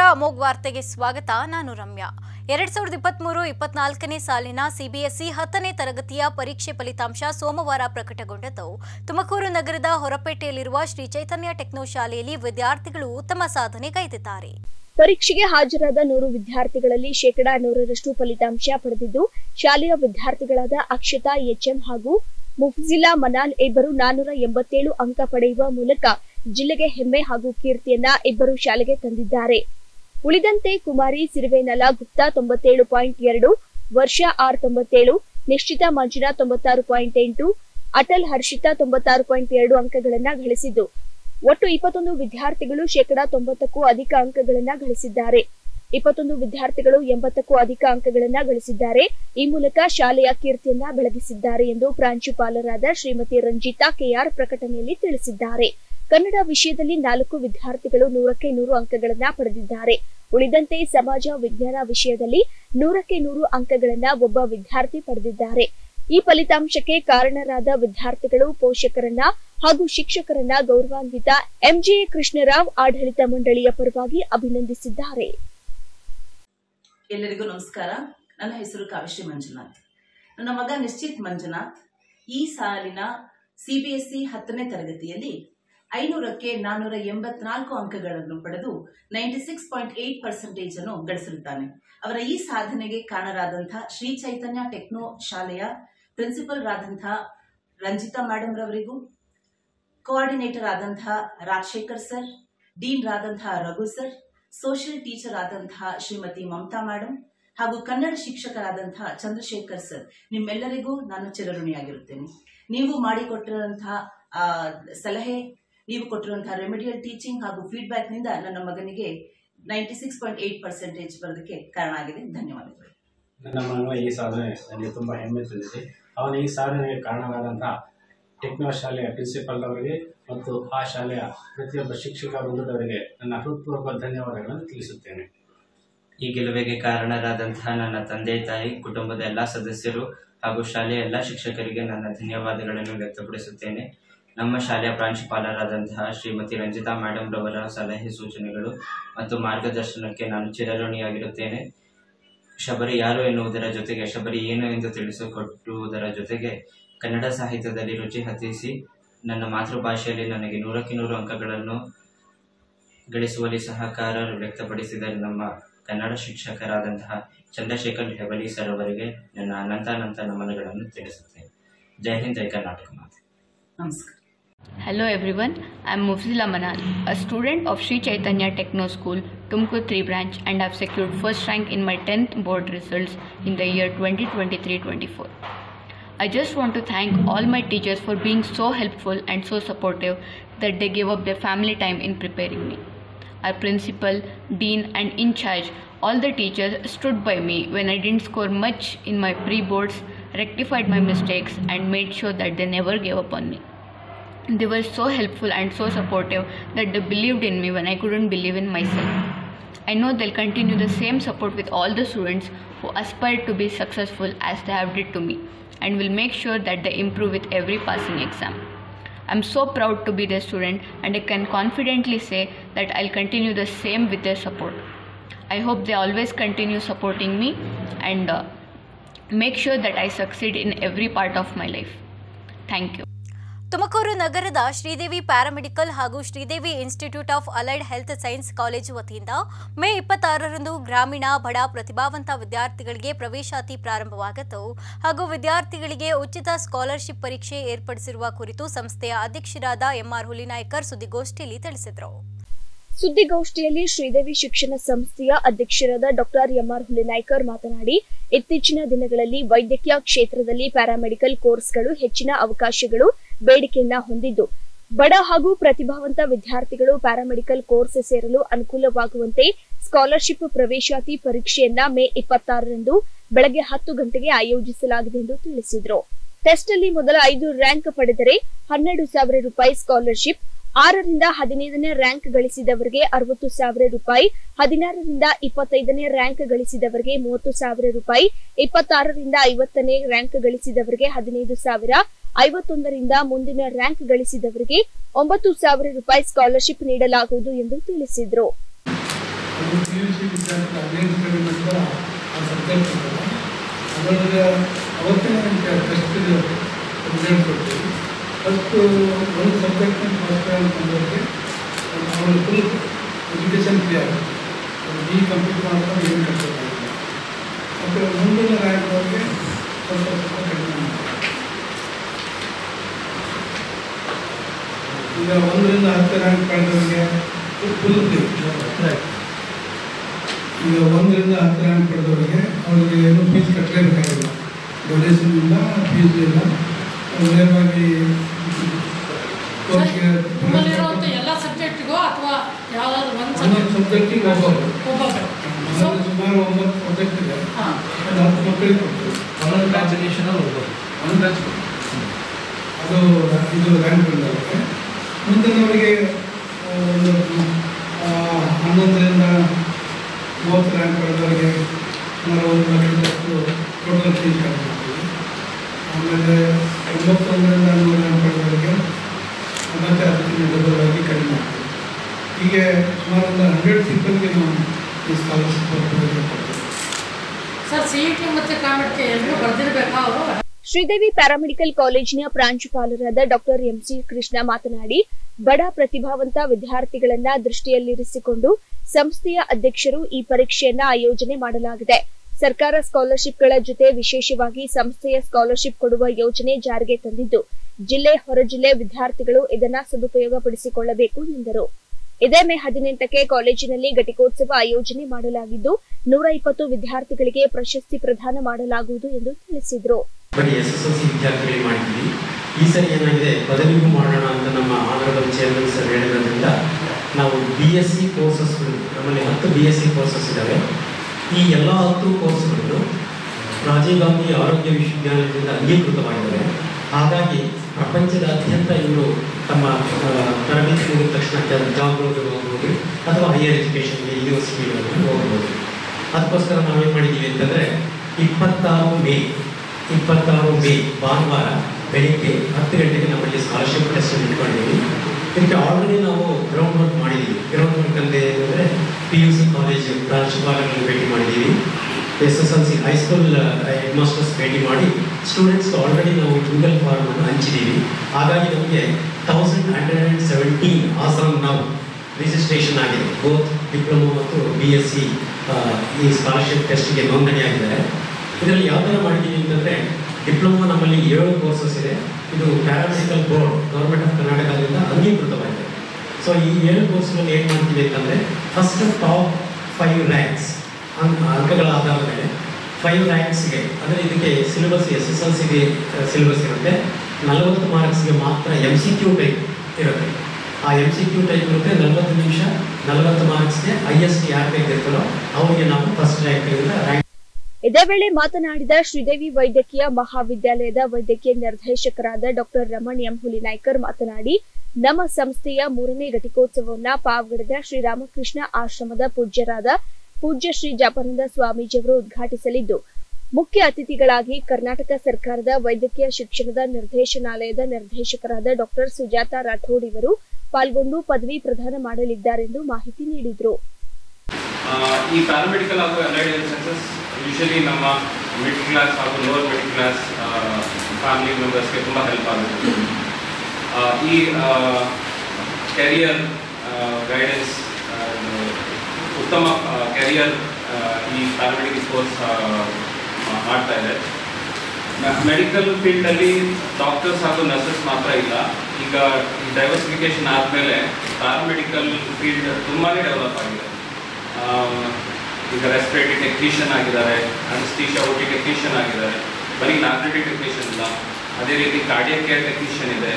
ಅಮೋಘ್ ವಾರ್ತೆಗೆ ಸ್ವಾಗತ ನಾನು ರಮ್ಯಾ ಎರಡ್ ಸಾವಿರದ ಇಪ್ಪತ್ಮೂರು ಇಪ್ಪತ್ನಾಲ್ಕನೇ ಸಾಲಿನ ಸಿಬಿಎಸ್ಇ ಹತ್ತನೇ ತರಗತಿಯ ಪರೀಕ್ಷೆ ಫಲಿತಾಂಶ ಸೋಮವಾರ ಪ್ರಕಟಗೊಂಡದ್ದು ತುಮಕೂರು ನಗರದ ಹೊರಪೇಟೆಯಲ್ಲಿರುವ ಶ್ರೀ ಚೈತನ್ಯ ಟೆಕ್ನೋ ಶಾಲೆಯಲ್ಲಿ ವಿದ್ಯಾರ್ಥಿಗಳು ಉತ್ತಮ ಸಾಧನೆ ಗೈದಿದ್ದಾರೆ ಪರೀಕ್ಷೆಗೆ ಹಾಜರಾದ ನೂರು ವಿದ್ಯಾರ್ಥಿಗಳಲ್ಲಿ ಶೇಕಡಾ ನೂರರಷ್ಟು ಫಲಿತಾಂಶ ಪಡೆದಿದ್ದು ಶಾಲೆಯ ವಿದ್ಯಾರ್ಥಿಗಳಾದ ಅಕ್ಷತಾ ಎಚ್ಎಂ ಹಾಗೂ ಮುಫ್ಜಿಲಾ ಮನಾಲ್ ಇಬ್ಬರು ನಾನೂರ ಎಂಬತ್ತೇಳು ಅಂಕ ಪಡೆಯುವ ಮೂಲಕ ಜಿಲ್ಲೆಗೆ ಹೆಮ್ಮೆ ಹಾಗೂ ಕೀರ್ತಿಯನ್ನ ಇಬ್ಬರು ಶಾಲೆಗೆ ತಂದಿದ್ದಾರೆ ಉಳಿದಂತೆ ಕುಮಾರಿ ಸಿರಿವೇನಲ ಗುಪ್ತಾ ತೊಂಬತ್ತೇಳು ಪಾಯಿಂಟ್ ಎರಡು ವರ್ಷ ಆರ್ ತೊಂಬತ್ತೇಳು ನಿಶ್ಚಿತ ಮಂಜುನಾ ತೊಂಬತ್ತಾರು ಪಾಯಿಂಟ್ ಎಂಟು ಅಟಲ್ ಹರ್ಷಿತಾ ತೊಂಬತ್ತಾರು ಪಾಯಿಂಟ್ ಎರಡು ಅಂಕಗಳನ್ನ ಗಳಿಸಿದ್ದು ಒಟ್ಟು ಇಪ್ಪತ್ತೊಂದು ವಿದ್ಯಾರ್ಥಿಗಳು ಶೇಕಡಾ ತೊಂಬತ್ತಕ್ಕೂ ಅಧಿಕ ಅಂಕಗಳನ್ನ ಗಳಿಸಿದ್ದಾರೆ ಇಪ್ಪತ್ತೊಂದು ವಿದ್ಯಾರ್ಥಿಗಳು ಎಂಬತ್ತಕ್ಕೂ ಅಧಿಕ ಅಂಕಗಳನ್ನ ಗಳಿಸಿದ್ದಾರೆ ಈ ಮೂಲಕ ಶಾಲೆಯ ಕೀರ್ತಿಯನ್ನ ಬೆಳಗಿಸಿದ್ದಾರೆ ಎಂದು ಪ್ರಾಂಶುಪಾಲರಾದ ಶ್ರೀಮತಿ ರಂಜಿತಾ ಕೆಆರ್ ಪ್ರಕಟಣೆಯಲ್ಲಿ ತಿಳಿಸಿದ್ದಾರೆ ಕನ್ನಡ ವಿಷಯದಲ್ಲಿ ನಾಲ್ಕು ವಿದ್ಯಾರ್ಥಿಗಳು ನೂರಕ್ಕೆ ನೂರು ಅಂಕಗಳನ್ನ ಪಡೆದಿದ್ದಾರೆ ಉಳಿದಂತೆ ಸಮಾಜ ವಿಜ್ಞಾನ ವಿಷಯದಲ್ಲಿ ನೂರಕ್ಕೆ ನೂರು ಅಂಕಗಳನ್ನ ಒಬ್ಬ ವಿದ್ಯಾರ್ಥಿ ಪಡೆದಿದ್ದಾರೆ ಈ ಫಲಿತಾಂಶಕ್ಕೆ ಕಾರಣರಾದ ವಿದ್ಯಾರ್ಥಿಗಳು ಪೋಷಕರನ್ನ ಹಾಗೂ ಶಿಕ್ಷಕರನ್ನ ಗೌರವಾನ್ವಿತ ಎಂಜೆ ಕೃಷ್ಣರಾವ್ ಆಡಳಿತ ಮಂಡಳಿಯ ಪರವಾಗಿ ಅಭಿನಂದಿಸಿದ್ದಾರೆ ಎಲ್ಲರಿಗೂ ನಮಸ್ಕಾರ ನನ್ನ ಹೆಸರು ಕಾವಿಶ್ರೀ ಮಂಜುನಾಥ್ ನನ್ನ ಮಗ ನಿಶ್ಚಿತ್ ಮಂಜುನಾಥ್ ಈ ಸಾಲಿನ ಸಿಬಿಎಸ್ಇ ಹತ್ತನೇ ತರಗತಿಯಲ್ಲಿ ಐನೂರಕ್ಕೆ ನಾನ್ನೂರ ಎಂಬತ್ನಾಲ್ಕು ಅಂಕಗಳನ್ನು ಪಡೆದು ninety six point eight percentage ಅನ್ನು ಗಳಿಸಿರುತ್ತಾನೆ ಅವರ ಈ ಸಾಧನೆಗೆ ಕಾರಣರಾದಂತಹ ಶ್ರೀ ಚೈತನ್ಯ ಟೆಕ್ನೋ ಶಾಲೆಯ ಪ್ರಿನ್ಸಿಪಲ್ ರಾದಂತಹ ರಂಜಿತಾ ಮೇಡಮ್ ರವರಿಗೂ ಕೋಆರ್ಡಿನೇಟರ್ ಆದಂತಹ ರಾಜಶೇಖರ್ ಸರ್ ಡೀನ್ ರಾದಂತಹ ರಘು ಸರ್ ಸೋಷಿಯಲ್ ಟೀಚರ್ ಆದಂತಹ ಶ್ರೀಮತಿ ಮಮತಾ ಮೇಡಮ್ ಹಾಗೂ ಕನ್ನಡ ಶಿಕ್ಷಕರಾದಂತಹ ಚಂದ್ರಶೇಖರ್ ಸರ್ ನಿಮ್ಮೆಲ್ಲರಿಗೂ ನಾನು ಚಿರಋಣಿಯಾಗಿರುತ್ತೇನೆ ನೀವು ಮಾಡಿಕೊಟ್ಟಿರುವಂತಹ ಆ, ಸಲಹೆ ನೀವು ಕೊಟ್ಟಿರುವಂತಹ ರೆಮಿಡಿಯಲ್ ಟೀಚಿಂಗ್ ಹಾಗೂ ಫೀಡ್ಬ್ಯಾಕ್ ನಿಂದ ನನ್ನ ಮಗನಿಗೆ ninety six point eight percentage ಬರೋದಕ್ಕೆ ಕಾರಣ ಆಗಿದೆ ಧನ್ಯವಾದಗಳು ನನ್ನ ಮಗನ ಈ ಸಾಧನೆ ನನಗೆ ತುಂಬ ಹೆಮ್ಮೆ ತಂದಿದೆ ಅವನ ಈ ಸಾಧನೆಗೆ ಕಾರಣವಾದಂತಹ ಟೆಕ್ನೋ ಶಾಲೆಯ ಪ್ರಿನ್ಸಿಪಲ್ ಅವರಿಗೆ ಮತ್ತು ಆ ಶಾಲೆಯ ಪ್ರತಿಯೊಬ್ಬ ಶಿಕ್ಷಕ ವೃಂದದವರಿಗೆ ನನ್ನ ಹೃತ್ಪೂರ್ವಕ ಧನ್ಯವಾದಗಳನ್ನು ತಿಳಿಸುತ್ತೇನೆ ಈ ಗೆಲುವಿಗೆ ಕಾರಣರಾದಂತಹ ನನ್ನ ತಂದೆ ತಾಯಿ ಕುಟುಂಬದ ಎಲ್ಲ ಸದಸ್ಯರು ಹಾಗೂ ಶಾಲೆಯ ಎಲ್ಲ ಶಿಕ್ಷಕರಿಗೆ ನನ್ನ ಧನ್ಯವಾದಗಳನ್ನು ವ್ಯಕ್ತಪಡಿಸುತ್ತೇನೆ ನಮ್ಮ ಶಾಲೆಯ ಪ್ರಾಂಶುಪಾಲರಾದಂತಹ ಶ್ರೀಮತಿ ರಂಜಿತಾ ಮೇಡಮ್ ರವರ ಸಲಹೆ ಸೂಚನೆಗಳು ಮತ್ತು ಮಾರ್ಗದರ್ಶನಕ್ಕೆ ನಾನು ಚಿರಋಣಿಯಾಗಿರುತ್ತೇನೆ ಶಬರಿ ಯಾರು ಎನ್ನುವುದರ ಜೊತೆಗೆ ಶಬರಿ ಏನು ಎಂದು ತಿಳಿಸಿಕೊಟ್ಟುವುದರ ಜೊತೆಗೆ ಕನ್ನಡ ಸಾಹಿತ್ಯದಲ್ಲಿ ರುಚಿ ಹತ್ತಿಸಿ ನನ್ನ ಮಾತೃಭಾಷೆಯಲ್ಲಿ ನನಗೆ ನೂರಕ್ಕೆ ನೂರು ಅಂಕಗಳನ್ನು ಗಳಿಸುವಲ್ಲಿ ಸಹಕಾರ ವ್ಯಕ್ತಪಡಿಸಿದ ನಮ್ಮ ಕನ್ನಡ ಶಿಕ್ಷಕರಾದಂತಹ ಚಂದ್ರಶೇಖರ್ ಹೆವಲಿ ಸರ್ ಅವರಿಗೆ ನನ್ನ ಅನಂತಾನಂತ ನಮನಗಳನ್ನು ತಿಳಿಸುತ್ತೇನೆ ಜೈ ಹಿಂದ್ ಜೈ ಕರ್ನಾಟಕ ಮಾತೆ ನಮಸ್ಕಾರ Hello everyone, I am Mufzila Manal, a student of Sri Chaitanya Techno School, Tumkur 3 branch and have secured first rank in my 10th board results in the year 2023-24. I just want to thank all my teachers for being so helpful and so supportive that they gave up their family time in preparing me. Our principal, dean and in charge, all the teachers stood by me when I didn't score much in my pre-boards, rectified my mistakes and made sure that they never gave up on me. They were so helpful and so supportive that they believed in me when I couldn't believe in myself. I know they'll continue the same support with all the students who aspire to be successful as they have did to me and will make sure that they improve with every passing exam. I'm so proud to be their student and I can confidently say that I'll continue the same with their support. I hope they always continue supporting me and uh, make sure that I succeed in every part of my life. Thank you. Tumakuru ನಗರದ Sridevi paramedical ಹಾಗೂ Sridevi institute of allied health science college ವತಿಯಿಂದ May ಇಪ್ಪತ್ತಾರರಂದು ಗ್ರಾಮೀಣ ಬಡ ಪ್ರತಿಭಾವಂತ ವಿದ್ಯಾರ್ಥಿಗಳಿಗೆ ಪ್ರವೇಶಾತಿ ಪ್ರಾರಂಭವಾಗಿದ್ದು ಹಾಗೂ ವಿದ್ಯಾರ್ಥಿಗಳಿಗೆ ಉಚಿತ ಸ್ಕಾಲರ್ಶಿಪ್ ಪರೀಕ್ಷೆ ಏರ್ಪಡಿಸಿರುವ ಕುರಿತು ಸಂಸ್ಥೆಯ ಅಧ್ಯಕ್ಷರಾದ ಎಂಆರ್ ಹುಲಿನಾಯ್ಕರ್ ಸುದ್ದಿಗೋಷ್ಠಿಯಲ್ಲಿ ತಿಳಿಸಿದರು ಸುದ್ದಿಗೋಷ್ಠಿಯಲ್ಲಿ ಶ್ರೀದೇವಿ ಶಿಕ್ಷಣ ಸಂಸ್ಥೆಯ ಅಧ್ಯಕ್ಷರಾದ ಡಾಕ್ಟರ್ ಎಂಆರ್ ಹುಲಿನಾಯ್ಕರ್ ಮಾತನಾಡಿ ಇತ್ತೀಚಿನ ದಿನಗಳಲ್ಲಿ ವೈದ್ಯಕೀಯ ಕ್ಷೇತ್ರದಲ್ಲಿ ಪ್ಯಾರಾಮೆಡಿಕಲ್ ಕೋರ್ಸ್ಗಳು ಹೆಚ್ಚಿನ ಅವಕಾಶಗಳು ಬೇಡಿಕೆಯನ್ನ ಹೊಂದಿದ್ದು ಬಡ ಹಾಗೂ ಪ್ರತಿಭಾವಂತ ವಿದ್ಯಾರ್ಥಿಗಳು ಪ್ಯಾರಾಮೆಡಿಕಲ್ ಕೋರ್ಸ್ ಸೇರಲು ಅನುಕೂಲವಾಗುವಂತೆ ಸ್ಕಾಲರ್ಶಿಪ್ ಪ್ರವೇಶಾತಿ ಪರೀಕ್ಷೆಯನ್ನ ಮೇ ಇಪ್ಪತ್ತಾರರಂದು ಬೆಳಗ್ಗೆ ಹತ್ತು ಗಂಟೆಗೆ ಆಯೋಜಿಸಲಾಗಿದೆ ಎಂದು ತಿಳಿಸಿದರು ಟೆಸ್ಟ್ ಅಲ್ಲಿ ಮೊದಲ ಐದು ರ್ಯಾಂಕ್ ಪಡೆದರೆ ಹನ್ನೆರಡು ಸಾವಿರ ರೂಪಾಯಿ ಸ್ಕಾಲರ್ಶಿಪ್ ಆರರಿಂದ ಹದಿನೈದನೇ ರ್ಯಾಂಕ್ ಗಳಿಸಿದವರಿಗೆ ಅರವತ್ತು ಸಾವಿರ ರೂಪಾಯಿ ಹದಿನಾರರಿಂದ ಇಪ್ಪತ್ತೈದನೇ ರ್ಯಾಂಕ್ ಗಳಿಸಿದವರಿಗೆ ಮೂವತ್ತು ಸಾವಿರ ರೂಪಾಯಿ ಇಪ್ಪತ್ತಾರರಿಂದ ಐವತ್ತನೇ ರ್ಯಾಂಕ್ ಗಳಿಸಿದವರಿಗೆ ಹದಿನೈದು ಸಾವಿರ ಐವತ್ತೊಂದರಿಂದ ಮುಂದಿನ ರ್ಯಾಂಕ್ ಗಳಿಸಿದವರಿಗೆ ಒಂಬತ್ತು ಸಾವಿರ ರೂಪಾಯಿ ಸ್ಕಾಲರ್ಶಿಪ್ ನೀಡಲಾಗುವುದು ಎಂದು ತಿಳಿಸಿದರು ಅದು ಪಿ ಯು ಸಿ ವಿದ್ಯಾರ್ಥಿ ಹದಿನೈದು ಕಡಿಮೆ ನಂತರ ಆ ಸಬ್ಜೆಕ್ಟ್ ಇರ್ತದೆ ಅದರಲ್ಲಿ ಅವತ್ತಿನ ನಮಗೆ ಟೆಸ್ಟ್ ರಿಸಲ್ಟ್ ಕೊಡ್ತೀವಿ ಫಸ್ಟು ಒಂದು ಸಬ್ಜೆಕ್ಟ್ನ ಫಸ್ಟ್ ರ್ಯಾಂಕ್ ಬಂದವರಿಗೆ ಅವರ ಫುಲ್ ಎಜುಕೇಷನ್ ಫ್ರೀ ಆಗುತ್ತೆ ಅದು ಬಿ ಕಂಪ್ಲೀಟ್ ಮಾಡ್ಕೊಂಡು ಏನು ಕಟ್ಟಬೇಕಾಗಿಲ್ಲ ಮತ್ತು ಮುಂದಿನ ರ್ಯಾಂಕ್ ಅವ್ರಿಗೆ ಸ್ವಲ್ಪ ಸ್ವಲ್ಪ ಕಡಿಮೆ ಮಾಡ್ತಾರೆ ಈಗ ಒಂದರಿಂದ ಹತ್ತು ರ್ಯಾಂಕ್ ಪಡೆದವರಿಗೆ ಫುಲ್ ಫ್ರೀ ಈಗ ಒಂದರಿಂದ ಹತ್ತು ರ್ಯಾಂಕ್ ಪಡೆದವರಿಗೆ ಅವರಿಗೆ ಏನು ಫೀಸ್ ಕಟ್ಟಲೇಬೇಕಾಗಿಲ್ಲ ಡೊನೇಷನ್ ಇಲ್ಲ ಫೀಸ್ ಇಲ್ಲ ಅವ್ರು ನೇರವಾಗಿ ಕೋರ್ಸ್ಗೆ ನಿಮ್ಮಲ್ಲಿರುವಂಥ ಎಲ್ಲ ಸಬ್ಜೆಕ್ಟಿಗೂ ಅಥವಾ ಯಾವ್ದಾದ್ರು ಒಂದು ಒಂದೊಂದು ಸಬ್ಜೆಕ್ಟಿಗೆ ಒಬ್ಬೊಬ್ಬರು ಒಬ್ಬೊಬ್ಬರು ನಮ್ಮಲ್ಲಿ ಸುಮಾರು ಒಂಬತ್ತು ಸಬ್ಜೆಕ್ಟ್ ಇದೆ ಹಾಂ ಒಂದು ಹತ್ತು ಮಕ್ಕಳಿಗೆ ಕೊಡ್ತೀವಿ ಒಂದೊಂದು ಬ್ಯಾಚ್ ಒಂದು ಬ್ಯಾಚ್ ಅದು ಇದು ರ್ಯಾಂಕ್ ಬಂದವರಿಗೆ ಮುಂದಿನವರಿಗೆ ಆ, ಒಂದು ಆ, ಹನ್ನೊಂದರಿಂದ ಮೂವತ್ತು ರ್ಯಾಂಕ್ ಪಡೆದವರಿಗೆ ಸುಮಾರು ಒಂದು ಲಕ್ಷದಷ್ಟು ಟೋಟಲ್ ಫೀಸ್ ಕಡಿಮೆ ಮಾಡ್ತೀವಿ ಆಮೇಲೆ ಒಂಬತ್ತೊಂದರಿಂದ ನೂರು ರ್ಯಾಂಕ್ ಪಡೆದವರಿಗೆ ಮತ್ತೆ ಅದಕ್ಕಿಂತ ಡಬಲ್ ಆಗಿ ಕಡಿಮೆ ಮಾಡ್ತೀವಿ ಹೀಗೆ ಸುಮಾರು ಒಂದು ಹಂಡ್ರೆಡ್ ಪೀಪಲ್ಗೆ ನಾವು ಈ ಸ್ಕಾಲರ್ಶಿಪ್ ಕೊಡ್ತೀವಿ ಸರ್ ಸಿ ಇ ಟಿ ಮತ್ತು ಕಾಮೆಡ್ಗೆ ಎಲ್ಲರೂ ಬರ್ದಿರ್ಬೇಕಾ ಅವರು ಶ್ರೀದೇವಿ ಪ್ಯಾರಾಮೆಡಿಕಲ್ ಕಾಲೇಜಿನ ಪ್ರಾಂಶುಪಾಲರಾದ ಡಾಕ್ಟರ್ ಎಂಸಿ ಕೃಷ್ಣ ಮಾತನಾಡಿ ಬಡ ಪ್ರತಿಭಾವಂತ ವಿದ್ಯಾರ್ಥಿಗಳನ್ನ ದೃಷ್ಟಿಯಲ್ಲಿರಿಸಿಕೊಂಡು ಸಂಸ್ಥೆಯ ಅಧ್ಯಕ್ಷರು ಈ ಪರೀಕ್ಷೆಯನ್ನ ಆಯೋಜನೆ ಮಾಡಲಾಗಿದೆ ಸರ್ಕಾರ ಸ್ಕಾಲರ್ಶಿಪ್ಗಳ ಜೊತೆ ವಿಶೇಷವಾಗಿ ಸಂಸ್ಥೆಯ ಸ್ಕಾಲರ್ಶಿಪ್ ಕೊಡುವ ಯೋಜನೆ ಜಾರಿಗೆ ತಂದಿದ್ದು ಜಿಲ್ಲೆ ಹೊರ ಜಿಲ್ಲೆ ವಿದ್ಯಾರ್ಥಿಗಳು ಇದನ್ನ ಸದುಪಯೋಗಪಡಿಸಿಕೊಳ್ಳಬೇಕು ಎಂದರು ಇದೇ ಮೇ ಹದಿನೆಂಟಕ್ಕೆ ಕಾಲೇಜಿನಲ್ಲಿ ಘಟಿಕೋತ್ಸವ ಆಯೋಜನೆ ಮಾಡಲಾಗಿದ್ದು ನೂರ ಇಪ್ಪತ್ತು ವಿದ್ಯಾರ್ಥಿಗಳಿಗೆ ಪ್ರಶಸ್ತಿ ಪ್ರದಾನ ಮಾಡಲಾಗುವುದು ಎಂದು ತಿಳಿಸಿದರು ಬರೀ ಎಸ್ ಎಸ್ ಎಲ್ ಸಿ ವಿದ್ಯಾರ್ಥಿಗಳಿಗೆ ಮಾಡಿದ್ದೀವಿ ಈ ಸರಿ ಏನಾಗಿದೆ ಪದವಿಗೂ ಮಾಡೋಣ ಅಂತ ನಮ್ಮ ಆನರಬಲ್ ಚೇರ್ಮನ್ ಸರ್ ಹೇಳಿರೋದ್ರಿಂದ ನಾವು ಬಿ ಎಸ್ ಸಿ ಕೋರ್ಸಸ್ಗಳು ನಮ್ಮಲ್ಲಿ ಹತ್ತು ಬಿ ಎಸ್ ಸಿ ಕೋರ್ಸಸ್ ಇದ್ದಾವೆ ಈ ಎಲ್ಲ ಹತ್ತು ಕೋರ್ಸ್ಗಳು ರಾಜೀವ್ ಗಾಂಧಿ ಆರೋಗ್ಯ ವಿಶ್ವವಿದ್ಯಾಲಯದಿಂದ ಅಂಗೀಕೃತವಾಗಿದ್ದಾವೆ ಹಾಗಾಗಿ ಪ್ರಪಂಚದಾದ್ಯಂತ ಇವರು ತಮ್ಮ ಆ, ತರಬೇತಿ ಮುಗಿದ ತಕ್ಷಣ ಜಾಬ್ಗಳಿಗೆ ಹೋಗ್ಬೋದು ಅಥವಾ ಹೈಯರ್ ಎಜುಕೇಷನ್ಗೆ ಯೂನಿವರ್ಸಿಟಿಗಳಿಗೆ ಹೋಗ್ಬೋದು ಅದಕ್ಕೋಸ್ಕರ ನಾವೇನು ಮಾಡಿದ್ದೀವಿ ಅಂತಂದರೆ ಇಪ್ಪತ್ತಾರು ಮೇ ಇಪ್ಪತ್ತಾರು ಮೇ ಭಾನುವಾರ ಬೆಳಿಗ್ಗೆ ಹತ್ತು ಗಂಟೆಗೆ ನಮ್ಮಲ್ಲಿ ಸ್ಕಾಲರ್ಶಿಪ್ ಟೆಸ್ಟ್ ಇಟ್ಕೊಂಡಿದ್ದೀವಿ ಇದಕ್ಕೆ ಆಲ್ರೆಡಿ ನಾವು ಗ್ರೌಂಡ್ ವರ್ಕ್ ಮಾಡಿದ್ದೀವಿ ಗ್ರೌಂಡ್ ವರ್ಕ್ ಅಂದರೆ ಏನಂದರೆ ಪಿ ಯು ಸಿ ಕಾಲೇಜು ಪ್ರಾಂಶುಪಾಲಗಳನ್ನು ಭೇಟಿ ಮಾಡಿದ್ದೀವಿ S S L C high school head masters ಭೇಟಿ ಮಾಡಿ ಸ್ಟೂಡೆಂಟ್ಸ್ಗೆ ಆಲ್ರೆಡಿ ನಾವು ಗೂಗಲ್ ಫಾರ್ಮನ್ನು ಹಂಚಿದ್ದೀವಿ ಹಾಗಾಗಿ ನಮಗೆ ತೌಸಂಡ್ ಹಂಡ್ರೆಡ್ ಆ್ಯಂಡ್ ಸೆವೆಂಟೀನ್ ಆಸಮ್ ನಾವು ರಿಜಿಸ್ಟ್ರೇಷನ್ ಆಗಿದೆ ಬೋತ್ ಡಿಪ್ಲೊಮೊ ಮತ್ತು ಬಿ ಎಸ್ ಸಿ ಈ ಸ್ಕಾಲರ್ಶಿಪ್ ಟೆಸ್ಟ್ಗೆ ನೋಂದಣಿಯಾಗಿದ್ದಾರೆ ಇದರಲ್ಲಿ ಯಾವ ಥರ ಮಾಡಿದ್ದೀವಿ ಅಂತಂದರೆ ಡಿಪ್ಲೊಮಾ ನಮ್ಮಲ್ಲಿ ಏಳು ಕೋರ್ಸಸ್ ಇದೆ ಇದು ಪ್ಯಾರಾಮೆಡಿಕಲ್ ಬೋರ್ಡ್ ಗೌರ್ಮೆಂಟ್ ಆಫ್ ಕರ್ನಾಟಕದಿಂದ ಅಂಗೀಕೃತವಾಗಿದೆ ಸೊ ಈ ಏಳು ಕೋರ್ಸ್ನಲ್ಲಿ ಏನು ಮಾಡ್ತೀವಿ ಅಂತಂದರೆ ಫಸ್ಟ್ ಟಾಪ್ ಫೈವ್ ರ್ಯಾಂಕ್ಸ್ ಅಂಕಗಳ ಆಧಾರದ ಮೇಲೆ ಫೈವ್ ರ್ಯಾಂಕ್ಸ್ಗೆ ಅಂದರೆ ಇದಕ್ಕೆ ಸಿಲೆಬಸ್ ಎಸ್ ಎಸ್ ಎಲ್ ಸಿಗೆ ಸಿಲೆಬಸ್ ಇರುತ್ತೆ ನಲವತ್ತು ಮಾರ್ಕ್ಸ್ಗೆ ಮಾತ್ರ ಎಮ್ ಸಿ ಕ್ಯೂ ಟೈಪ್ ಇರುತ್ತೆ ಆ ಎಮ್ ಸಿ ಕ್ಯೂ ಟೈಪ್ ಇರುತ್ತೆ ನಲವತ್ತು ನಿಮಿಷ ನಲವತ್ತು ಮಾರ್ಕ್ಸ್ಗೆ ಐ ಎಸ್ ಟಿ ಯಾರು ಬೇಕಿರ್ತಾರೋ ಅವರಿಗೆ ನಾವು ಫಸ್ಟ್ ರ್ಯಾಂಕಿಂದ ರ್ಯಾಂಕ್ ಇದೇ ವೇಳೆ ಮಾತನಾಡಿದ ಶ್ರೀದೇವಿ ವೈದ್ಯಕೀಯ ಮಹಾವಿದ್ಯಾಲಯದ ವೈದ್ಯಕೀಯ ನಿರ್ದೇಶಕರಾದ ಡಾಕ್ಟರ್ ರಮಣ್ ಎಂ ಹುಲಿನಾಯ್ಕರ್ ಮಾತನಾಡಿ ನಮ್ಮ ಸಂಸ್ಥೆಯ ಮೂರನೇ ಘಟಿಕೋತ್ಸವವನ್ನ ಪಾವಗಡದ ಶ್ರೀರಾಮಕೃಷ್ಣ ಆಶ್ರಮದ ಪೂಜ್ಯರಾದ ಪೂಜ್ಯ ಶ್ರೀ ಜಾಪಾನಂದ ಸ್ವಾಮೀಜಿಯವರು ಉದ್ಘಾಟಿಸಲಿದ್ದು ಮುಖ್ಯ ಅತಿಥಿಗಳಾಗಿ ಕರ್ನಾಟಕ ಸರ್ಕಾರದ ವೈದ್ಯಕೀಯ ಶಿಕ್ಷಣದ ನಿರ್ದೇಶನಾಲಯದ ನಿರ್ದೇಶಕರಾದ ಡಾಕ್ಟರ್ ಸುಜಾತ ರಾಠೋಡ್ ಇವರು ಪಾಲ್ಗೊಂಡು ಪದವಿ ಪ್ರದಾನ ಮಾಡಲಿದ್ದಾರೆಂದು ಮಾಹಿತಿ ನೀಡಿದರು ಆ, ಈ ಪ್ಯಾರಾಮೆಡಿಕಲ್ ಹಾಗೂ ಅಲೈಡ್ ಹೆಲ್ತ್ ಸೈನ್ಸಸ್ ಯೂಶಲಿ ನಮ್ಮ ಮಿಡ್ಲ್ ಕ್ಲಾಸ್ ಹಾಗೂ ಲೋವರ್ ಮಿಡ್ಲ್ ಕ್ಲಾಸ್ ಫ್ಯಾಮಿಲಿ ಮೆಂಬರ್ಸ್ಗೆ ತುಂಬ ಹೆಲ್ಪ್ ಆಗುತ್ತೆ ಆ, ಈ ಕೆರಿಯರ್ ಗೈಡೆನ್ಸ್ ಉತ್ತಮ ಕೆರಿಯರ್ ಈ ಪ್ಯಾರಾಮೆಡಿಕಲ್ ಕೋರ್ಸ್ ಮಾಡ್ತಾ ಇದೆ ಮೆಡಿಕಲ್ ಫೀಲ್ಡಲ್ಲಿ ಡಾಕ್ಟರ್ಸ್ ಹಾಗೂ ನರ್ಸಸ್ ಮಾತ್ರ ಇಲ್ಲ ಈಗ ಈ ಡೈವರ್ಸಿಫಿಕೇಶನ್ ಆದಮೇಲೆ ಪ್ಯಾರಾಮೆಡಿಕಲ್ ಫೀಲ್ಡ್ ತುಂಬಾ ಡೆವಲಪ್ ಆಗಿದೆ ಆ, ಈಗ ರೆಸ್ಪಿರೇಟರಿ ಟೆಕ್ನಿಷಿಯನ್ ಆಗಿದ್ದಾರೆ ಅನಿಸ್ತೀಶಾ ಓಟಿ ಟೆಕ್ನಿಷಿಯನ್ ಆಗಿದ್ದಾರೆ ಬರೀ ಲ್ಯಾಬ್ರೇಟರಿ ಟೆಕ್ನಿಷಿಯನ್ ಇಲ್ಲ ಅದೇ ರೀತಿ ಕಾರ್ಡಿಯಕ್ ಕೇರ್ ಟೆಕ್ನಿಷಿಯನ್ ಇದೆ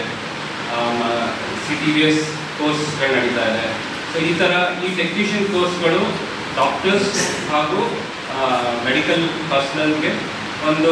ಸಿ ಟಿ ವಿ ಎಸ್ ಕೋರ್ಸ್ಗಳು ನಡೀತಾ ಇದೆ ಸೊ ಈ ಥರ ಈ ಟೆಕ್ನಿಷಿಯನ್ ಕೋರ್ಸ್ಗಳು ಡಾಕ್ಟರ್ಸ್ ಹಾಗೂ ಮೆಡಿಕಲ್ ಪರ್ಸನಲ್ಗೆ ಒಂದು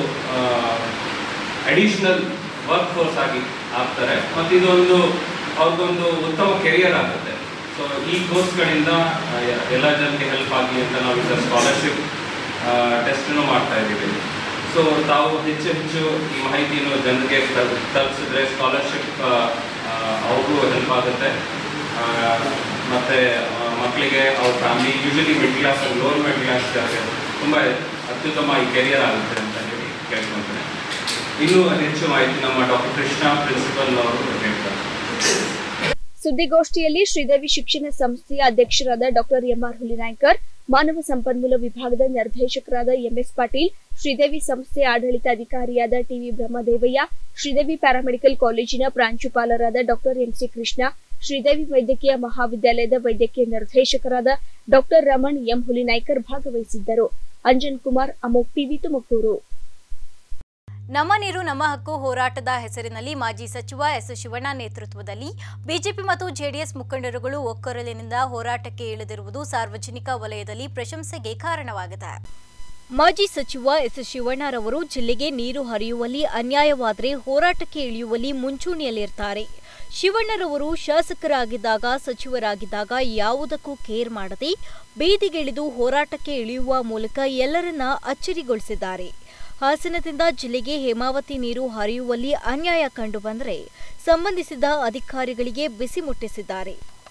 ಅಡಿಷ್ನಲ್ ವರ್ಕ್ ಫೋರ್ಸ್ ಆಗಿ ಆಗ್ತಾರೆ ಮತ್ತು ಇದೊಂದು ಅವ್ರಿಗೊಂದು ಉತ್ತಮ ಕೆರಿಯರ್ ಆಗುತ್ತೆ ಸೊ ಈ ಕೋರ್ಸ್ಗಳಿಂದ ಆ, ಎ- ಎಲ್ಲ ಜನರಿಗೆ ಹೆಲ್ಪ್ ಆಗಲಿ ಅಂತ ನಾವು ಈಗ ಸ್ಕಾಲರ್ಶಿಪ್ ಟೆಸ್ಟನ್ನು ಮಾಡ್ತಾ ಇದ್ದೀವಿ ಸೊ ತಾವು ಹೆಚ್ಚು ಹೆಚ್ಚು ಈ ಮಾಹಿತಿಯನ್ನು ಜನರಿಗೆ ತಲ್- ತಲುಪಿಸಿದ್ರೆ ಸ್ಕಾಲರ್ಶಿಪ್ ಅವ್ರಿಗೂ ಹೆಲ್ಪ್ ಆಗುತ್ತೆ ಆ, ಮತ್ತೆ ಆ, ಮಕ್ಕಳಿಗೆ ಅವ್ರ family usually mid class lower mid class ತುಂಬ ಅತ್ಯುತ್ತಮ ಈ ಕೆರಿಯರ್ ಆಗುತ್ತೆ ಅಂತ ಹೇಳಿ ಕೇಳ್ಕೊಳ್ತೇನೆ ಇನ್ನೂ ಹೆಚ್ಚು ಮಾಹಿತಿ ನಮ್ಮ ಡಾಕ್ಟರ್ ಕೃಷ್ಣ ಪ್ರಿನ್ಸಿಪಲ್ ಅವರು ಹೇಳ್ತಾರೆ ಸುದ್ದಿಗೋಷ್ಠಿಯಲ್ಲಿ ಶ್ರೀದೇವಿ ಶಿಕ್ಷಣ ಸಂಸ್ಥೆಯ ಅಧ್ಯಕ್ಷರಾದ ಡಾಕ್ಟರ್ ಎಂಆರ್ ಹುಲಿನಾಯ್ಕರ್ ಮಾನವ ಸಂಪನ್ಮೂಲ ವಿಭಾಗದ ನಿರ್ದೇಶಕರಾದ ಎಂಎಸ್ ಪಾಟೀಲ್ ಶ್ರೀದೇವಿ ಸಂಸ್ಥೆಯ ಆಡಳಿತಾಧಿಕಾರಿಯಾದ ಟಿವಿ ಬ್ರಹ್ಮದೇವಯ್ಯ ಶ್ರೀದೇವಿ ಪ್ಯಾರಾಮೆಡಿಕಲ್ ಕಾಲೇಜಿನ ಪ್ರಾಂಶುಪಾಲರಾದ ಡಾಕ್ಟರ್ ಎಂಸಿ ಕೃಷ್ಣ ಶ್ರೀದೇವಿ ವೈದ್ಯಕೀಯ ಮಹಾವಿದ್ಯಾಲಯದ ವೈದ್ಯಕೀಯ ನಿರ್ದೇಶಕರಾದ ಡಾಕ್ಟರ್ ರಮಣ್ ಎಂ ಹುಲಿನಾಯ್ಕರ್ ಭಾಗವಹಿಸಿದ್ದರು ಅಂಜನ್ ಕುಮಾರ್ ಅಮೋಕ್ ಟಿವಿ ತುಮಕೂರು ನಮ್ಮ ನೀರು ನಮ್ಮ ಹಕ್ಕು ಹೋರಾಟದ ಹೆಸರಿನಲ್ಲಿ ಮಾಜಿ ಸಚಿವ ಎಸ್ ಶಿವಣ್ಣ ನೇತೃತ್ವದಲ್ಲಿ ಬಿಜೆಪಿ ಮತ್ತು ಜೆಡಿಎಸ್ ಮುಖಂಡರುಗಳು ಒಕ್ಕೊರಲಿನಿಂದ ಹೋರಾಟಕ್ಕೆ ಇಳಿದಿರುವುದು ಸಾರ್ವಜನಿಕ ವಲಯದಲ್ಲಿ ಪ್ರಶಂಸೆಗೆ ಕಾರಣವಾಗಿದೆ ಮಾಜಿ ಸಚಿವ ಎಸ್ ಶಿವಣ್ಣರವರು ಜಿಲ್ಲೆಗೆ ನೀರು ಹರಿಯುವಲ್ಲಿ ಅನ್ಯಾಯವಾದರೆ ಹೋರಾಟಕ್ಕೆ ಇಳಿಯುವಲ್ಲಿ ಮುಂಚೂಣಿಯಲ್ಲಿರ್ತಾರೆ ಶಿವಣ್ಣರವರು ಶಾಸಕರಾಗಿದ್ದಾಗ ಸಚಿವರಾಗಿದ್ದಾಗ ಯಾವುದಕ್ಕೂ ಕೇರ್ ಮಾಡದೆ ಬೀದಿಗಿಳಿದು ಹೋರಾಟಕ್ಕೆ ಇಳಿಯುವ ಮೂಲಕ ಎಲ್ಲರನ್ನ ಅಚ್ಚರಿಗೊಳಿಸಿದ್ದಾರೆ ಹಾಸನದಿಂದ ಜಿಲ್ಲೆಗೆ ಹೇಮಾವತಿ ನೀರು ಹರಿಯುವಲ್ಲಿ ಅನ್ಯಾಯ ಕಂಡುಬಂದರೆ ಸಂಬಂಧಿಸಿದ ಅಧಿಕಾರಿಗಳಿಗೆ ಬಿಸಿ ಮುಟ್ಟಿಸಿದ್ದಾರೆ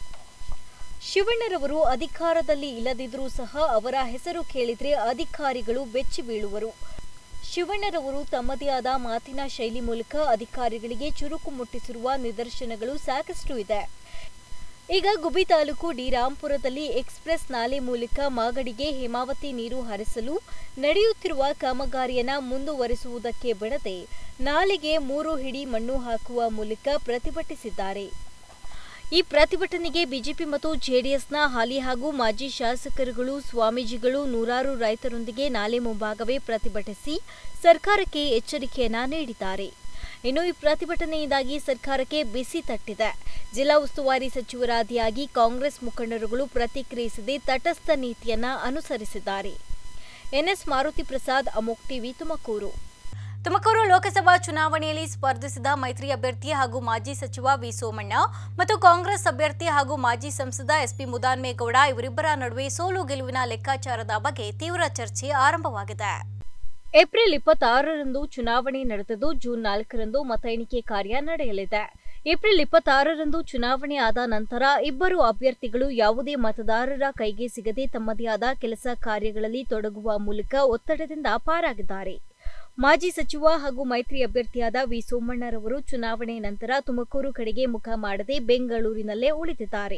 ಶಿವಣ್ಣರವರು ಅಧಿಕಾರದಲ್ಲಿ ಇಲ್ಲದಿದ್ರೂ ಸಹ ಅವರ ಹೆಸರು ಕೇಳಿದ್ರೆ ಅಧಿಕಾರಿಗಳು ಬೆಚ್ಚಿ ಬೀಳುವರು ಶಿವಣ್ಣರವರು ತಮ್ಮದೇ ಆದ ಮಾತಿನ ಶೈಲಿ ಮೂಲಕ ಅಧಿಕಾರಿಗಳಿಗೆ ಚುರುಕು ಮುಟ್ಟಿಸಿರುವ ನಿದರ್ಶನಗಳು ಸಾಕಷ್ಟು ಇದೆ ಈಗ ಗುಬಿ ತಾಲೂಕು ಡಿ ರಾಂಪುರದಲ್ಲಿ ಎಕ್ಸ್ಪ್ರೆಸ್ ನಾಲೆ ಮೂಲಕ ಮಾಗಡಿಗೆ ಹೇಮಾವತಿ ನೀರು ಹರಿಸಲು ನಡೆಯುತ್ತಿರುವ ಕಾಮಗಾರಿಯನ್ನ ಮುಂದುವರಿಸುವುದಕ್ಕೆ ಬಿಡದೆ ನಾಲೆಗೆ ಮೂರು ಹಿಡಿ ಮಣ್ಣು ಹಾಕುವ ಮೂಲಕ ಪ್ರತಿಭಟಿಸಿದ್ದಾರೆ ಈ ಪ್ರತಿಭಟನೆಗೆ ಬಿಜೆಪಿ ಮತ್ತು ಜೆಡಿಎಸ್ನ ಹಾಲಿ ಹಾಗೂ ಮಾಜಿ ಶಾಸಕರುಗಳು ಸ್ವಾಮೀಜಿಗಳು ನೂರಾರು ರೈತರೊಂದಿಗೆ ನಾಲೆ ಮುಂಭಾಗವೇ ಪ್ರತಿಭಟಿಸಿ ಸರ್ಕಾರಕ್ಕೆ ಎಚ್ಚರಿಕೆಯನ್ನ ನೀಡಿದ್ದಾರೆ ಇನ್ನು ಈ ಪ್ರತಿಭಟನೆಯಿಂದಾಗಿ ಸರ್ಕಾರಕ್ಕೆ ಬಿಸಿ ತಟ್ಟಿದೆ ಜಿಲ್ಲಾ ಉಸ್ತುವಾರಿ ಸಚಿವರಾದಿಯಾಗಿ ಕಾಂಗ್ರೆಸ್ ಮುಖಂಡರುಗಳು ಪ್ರತಿಕ್ರಿಯಿಸದೆ ತಟಸ್ಥ ನೀತಿಯನ್ನ ಅನುಸರಿಸಿದ್ದಾರೆ ಎನ್ಎಸ್ ಮಾರುತಿ ಪ್ರಸಾದ್ ಅಮೋಕ್ ಟಿವಿ ತುಮಕೂರು ತುಮಕೂರು ಲೋಕಸಭಾ ಚುನಾವಣೆಯಲ್ಲಿ ಸ್ಪರ್ಧಿಸಿದ ಮೈತ್ರಿ ಅಭ್ಯರ್ಥಿ ಹಾಗೂ ಮಾಜಿ ಸಚಿವ ವಿ ಸೋಮಣ್ಣ ಮತ್ತು ಕಾಂಗ್ರೆಸ್ ಅಭ್ಯರ್ಥಿ ಹಾಗೂ ಮಾಜಿ ಸಂಸದ ಎಸ್ಪಿ ಮುದಾನ್ಮೇಗೌಡ ಇವರಿಬ್ಬರ ನಡುವೆ ಸೋಲು ಗೆಲುವಿನ ಲೆಕ್ಕಾಚಾರದ ಬಗ್ಗೆ ತೀವ್ರ ಚರ್ಚೆ ಆರಂಭವಾಗಿದೆ ಏಪ್ರಿಲ್ ಇಪ್ಪತ್ತಾರರಂದು ಚುನಾವಣೆ ನಡೆದಿದ್ದು ಜೂನ್ ನಾಲ್ಕರಂದು ಮತ ಎಣಿಕೆ ಕಾರ್ಯ ನಡೆಯಲಿದೆ ಏಪ್ರಿಲ್ ಇಪ್ಪತ್ತಾರರಂದು ಚುನಾವಣೆ ಆದ ನಂತರ ಇಬ್ಬರು ಅಭ್ಯರ್ಥಿಗಳು ಯಾವುದೇ ಮತದಾರರ ಕೈಗೆ ಸಿಗದೆ ತಮ್ಮದೇ ಆದ ಕೆಲಸ ಕಾರ್ಯಗಳಲ್ಲಿ ತೊಡಗುವ ಮೂಲಕ ಒತ್ತಡದಿಂದ ಪಾರಾಗಿದ್ದಾರೆ ಮಾಜಿ ಸಚಿವ ಹಾಗೂ ಮೈತ್ರಿ ಅಭ್ಯರ್ಥಿಯಾದ ವಿ ಸೋಮಣ್ಣರವರು ಚುನಾವಣೆ ನಂತರ ತುಮಕೂರು ಕಡೆಗೆ ಮುಖ ಮಾಡದೆ ಬೆಂಗಳೂರಿನಲ್ಲೇ ಉಳಿದಿದ್ದಾರೆ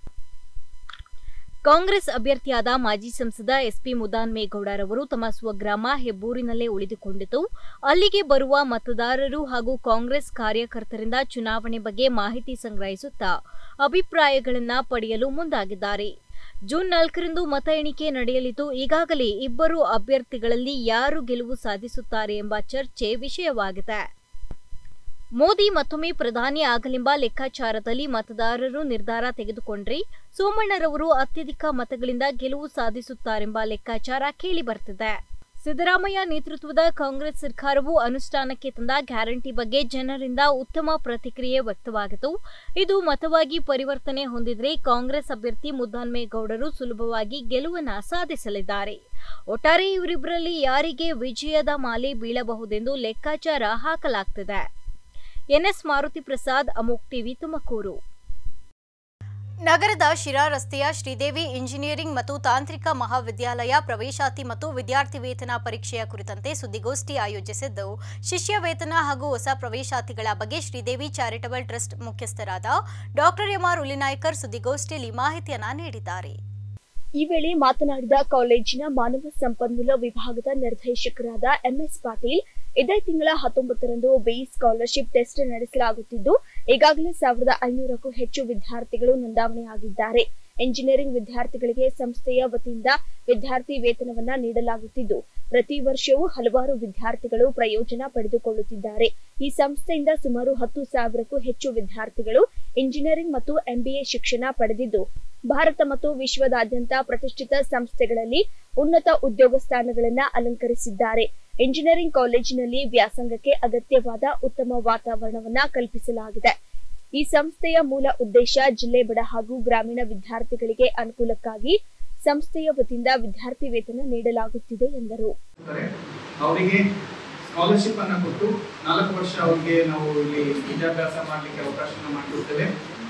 ಕಾಂಗ್ರೆಸ್ ಅಭ್ಯರ್ಥಿಯಾದ ಮಾಜಿ ಸಂಸದ ಎಸ್ಪಿ ಮುದಾನ್ಮೇಗೌಡರವರು ತಮ್ಮ ಸ್ವಗ್ರಾಮ ಹೆಬ್ಬೂರಿನಲ್ಲೇ ಉಳಿದುಕೊಂಡಿದ್ದು ಅಲ್ಲಿಗೆ ಬರುವ ಮತದಾರರು ಹಾಗೂ ಕಾಂಗ್ರೆಸ್ ಕಾರ್ಯಕರ್ತರಿಂದ ಚುನಾವಣೆ ಬಗ್ಗೆ ಮಾಹಿತಿ ಸಂಗ್ರಹಿಸುತ್ತಾ ಅಭಿಪ್ರಾಯಗಳನ್ನ ಪಡೆಯಲು ಮುಂದಾಗಿದ್ದಾರೆ ಜೂನ್ ನಾಲ್ಕರಂದು ಮತ ಎಣಿಕೆ ನಡೆಯಲಿದ್ದು ಈಗಾಗಲೇ ಇಬ್ಬರು ಅಭ್ಯರ್ಥಿಗಳಲ್ಲಿ ಯಾರು ಗೆಲುವು ಸಾಧಿಸುತ್ತಾರೆ ಎಂಬ ಚರ್ಚೆ ವಿಷಯವಾಗಿದೆ ಮೋದಿ ಮತ್ತೊಮ್ಮೆ ಪ್ರಧಾನಿ ಆಗಲೆಂಬ ಲೆಕ್ಕಾಚಾರದಲ್ಲಿ ಮತದಾರರು ನಿರ್ಧಾರ ತೆಗೆದುಕೊಂಡ್ರೆ ಸೋಮಣ್ಣರವರು ಅತ್ಯಧಿಕ ಮತಗಳಿಂದ ಗೆಲುವು ಸಾಧಿಸುತ್ತಾರೆಂಬ ಲೆಕ್ಕಾಚಾರ ಕೇಳಿಬರ್ತಿದೆ ಸಿದ್ದರಾಮಯ್ಯ ನೇತೃತ್ವದ ಕಾಂಗ್ರೆಸ್ ಸರ್ಕಾರವು ಅನುಷ್ಠಾನಕ್ಕೆ ತಂದ ಗ್ಯಾರಂಟಿ ಬಗ್ಗೆ ಜನರಿಂದ ಉತ್ತಮ ಪ್ರತಿಕ್ರಿಯೆ ವ್ಯಕ್ತವಾಗಿತ್ತು ಇದು ಮತವಾಗಿ ಪರಿವರ್ತನೆ ಹೊಂದಿದ್ರೆ ಕಾಂಗ್ರೆಸ್ ಅಭ್ಯರ್ಥಿ ಮುದ್ದಾನ್ಮೇಗೌಡರು ಸುಲಭವಾಗಿ ಗೆಲುವನ್ನ ಸಾಧಿಸಲಿದ್ದಾರೆ ಒಟ್ಟಾರೆ ಇವರಿಬ್ಬರಲ್ಲಿ ಯಾರಿಗೆ ವಿಜಯದ ಮಾಲೆ ಬೀಳಬಹುದೆಂದು ಲೆಕ್ಕಾಚಾರ ಹಾಕಲಾಗ್ತಿದೆ ಎನ್ಎಸ್ ಮಾರುತಿ ಪ್ರಸಾದ್ ಅಮೋಕ್ ಟಿವಿ ತುಮಕೂರು ನಗರದ ಶಿರಾ ರಸ್ತೆಯ ಶ್ರೀದೇವಿ ಇಂಜಿನಿಯರಿಂಗ್ ಮತ್ತು ತಾಂತ್ರಿಕ ಮಹಾವಿದ್ಯಾಲಯ ಪ್ರವೇಶಾತಿ ಮತ್ತು ವಿದ್ಯಾರ್ಥಿ ವೇತನ ಪರೀಕ್ಷೆಯ ಕುರಿತಂತೆ ಸುದ್ದಿಗೋಷ್ಠಿ ಆಯೋಜಿಸಿದ್ದು ಶಿಷ್ಯ ವೇತನ ಹಾಗೂ ಹೊಸ ಪ್ರವೇಶಾತಿಗಳ ಬಗ್ಗೆ ಶ್ರೀದೇವಿ ಚಾರಿಟಬಲ್ ಟ್ರಸ್ಟ್ ಮುಖ್ಯಸ್ಥರಾದ ಡಾಕ್ಟರ್ ಎಂಆರ್ ಉಲಿನಾಯ್ಕರ್ ಸುದ್ದಿಗೋಷ್ಠಿಯಲ್ಲಿ ಮಾಹಿತಿಯನ್ನ ನೀಡಿದ್ದಾರೆ ಈ ವೇಳೆ ಮಾತನಾಡಿದ ಕಾಲೇಜಿನ ಮಾನವ ಸಂಪನ್ಮೂಲ ವಿಭಾಗದ ನಿರ್ದೇಶಕರಾದ ಎಂಎಸ್ ಪಾಟೀಲ್ ಇದೇ ತಿಂಗಳ ಹತ್ತೊಂಬತ್ತರಂದು ಬಿಇ ಸ್ಕಾಲರ್ಶಿಪ್ ಟೆಸ್ಟ್ ನಡೆಸಲಾಗುತ್ತಿದ್ದು ಈಗಾಗಲೇ ಸಾವಿರದ ಐನೂರಕ್ಕೂ ಹೆಚ್ಚು ವಿದ್ಯಾರ್ಥಿಗಳು ನೋಂದಾವಣೆಯಾಗಿದ್ದಾರೆ ಎಂಜಿನಿಯರಿಂಗ್ ವಿದ್ಯಾರ್ಥಿಗಳಿಗೆ ಸಂಸ್ಥೆಯ ವತಿಯಿಂದ ವಿದ್ಯಾರ್ಥಿ ವೇತನವನ್ನ ನೀಡಲಾಗುತ್ತಿದ್ದು ಪ್ರತಿ ವರ್ಷವೂ ಹಲವಾರು ವಿದ್ಯಾರ್ಥಿಗಳು ಪ್ರಯೋಜನ ಪಡೆದುಕೊಳ್ಳುತ್ತಿದ್ದಾರೆ ಈ ಸಂಸ್ಥೆಯಿಂದ ಸುಮಾರು ಹತ್ತು ಸಾವಿರಕ್ಕೂ ಹೆಚ್ಚು ವಿದ್ಯಾರ್ಥಿಗಳು ಇಂಜಿನಿಯರಿಂಗ್ ಮತ್ತು ಎಂಬಿಎ ಶಿಕ್ಷಣ ಪಡೆದಿದ್ದು ಭಾರತ ಮತ್ತು ವಿಶ್ವದಾದ್ಯಂತ ಪ್ರತಿಷ್ಠಿತ ಸಂಸ್ಥೆಗಳಲ್ಲಿ ಉನ್ನತ ಉದ್ಯೋಗ ಸ್ಥಾನಗಳನ್ನ ಅಲಂಕರಿಸಿದ್ದಾರೆ ಇಂಜಿನಿಯರಿಂಗ್ ಕಾಲೇಜಿನಲ್ಲಿ ವ್ಯಾಸಂಗಕ್ಕೆ ಅಗತ್ಯವಾದ ಉತ್ತಮ ವಾತಾವರಣವನ್ನ ಕಲ್ಪಿಸಲಾಗಿದೆ ಈ ಸಂಸ್ಥೆಯ ಮೂಲ ಉದ್ದೇಶ ಜಿಲ್ಲೆ ಬಡ ಹಾಗೂ ಗ್ರಾಮೀಣ ವಿದ್ಯಾರ್ಥಿಗಳಿಗೆ ಅನುಕೂಲಕ್ಕಾಗಿ ಸಂಸ್ಥೆಯ ವತಿಯಿಂದ ವಿದ್ಯಾರ್ಥಿ ವೇತನ ನೀಡಲಾಗುತ್ತಿದೆ ಎಂದರು ಅವರಿಗೆ ಸ್ಕಾಲರ್ಶಿಪ್ ಅನ್ನ ಕೊಟ್ಟು ನಾಲ್ಕು ವರ್ಷ ಅವರಿಗೆ ನಾವು ಇಲ್ಲಿ ವಿದ್ಯಾಭ್ಯಾಸ ಮಾಡಲಿಕ್ಕೆ ಅವಕಾಶನ ಮಾಡಿಕೊಡ್ತೇವೆ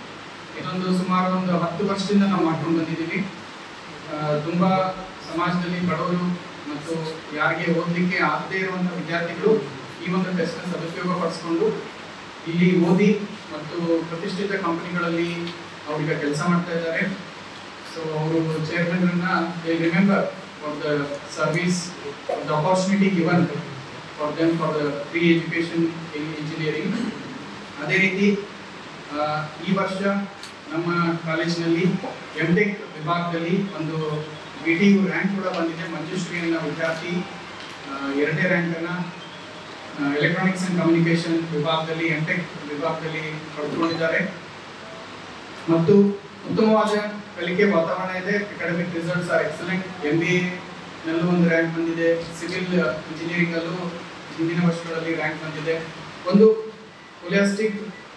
ಇದೊಂದು ಸುಮಾರು ಒಂದು ಹತ್ತು ವರ್ಷದಿಂದ ನಾವು ಮಾಡ್ಕೊಂಡು ಬಂದಿದ್ದೀವಿ ಆ, ತುಂಬಾ ಸಮಾಜದಲ್ಲಿ ಬಡವರು ಮತ್ತು ಯಾರಿಗೆ ಓದಲಿಕ್ಕೆ ಆಗದೇ ಇರುವಂಥ ವಿದ್ಯಾರ್ಥಿಗಳು ಈ ಒಂದು ಟೆಸ್ಟ್ನ ಸದುಪಯೋಗ ಪಡಿಸ್ಕೊಂಡು ಇಲ್ಲಿ ಓದಿ ಮತ್ತು ಪ್ರತಿಷ್ಠಿತ ಕಂಪನಿಗಳಲ್ಲಿ ಅವ್ರೀಗ ಕೆಲಸ ಮಾಡ್ತಾ ಇದ್ದಾರೆ ಸೊ ಅವರು chairman remember for the service the opportunity given for them for the free education in engineering ಅದೇ ರೀತಿ ಆ, ಈ ವರ್ಷ ನಮ್ಮ ಕಾಲೇಜಿನಲ್ಲಿ ಎಂ ಟೆಕ್ ವಿಭಾಗದಲ್ಲಿ ಒಂದು ಬಿ ಟಿ ಯು ರ್ಯಾಂಕ್ ಕೂಡ ಬಂದಿದೆ ಮಂಜುಶ್ರೀ ಅನ್ನೋ ವಿದ್ಯಾರ್ಥಿ ಆ, ಎರಡನೇ ರ್ಯಾಂಕನ್ನು ಎಲೆಕ್ಟ್ರಾನಿಕ್ಸ್ ಅಂಡ್ ಕಮ್ಯುನಿಕೇಶನ್ ವಿಭಾಗದಲ್ಲಿ ಎಂ ಟೆಕ್ ವಿಭಾಗದಲ್ಲಿ ಪಡೆದುಕೊಂಡಿದ್ದಾರೆ ಮತ್ತು ಉತ್ತಮವಾದ ಕಲಿಕೆ ವಾತಾವರಣ ಇದೆ academic results are excellent M B ನಲ್ಲೂ ಒಂದು ರ್ಯಾಂಕ್ ಬಂದಿದೆ ಸಿವಿಲ್ ಇಂಜಿನಿಯರಿಂಗ್ ಅಲ್ಲೂ ಹಿಂದಿನ ವರ್ಷಗಳಲ್ಲಿ ರ್ಯಾಂಕ್ ಬಂದಿದೆ ಒಂದು holistic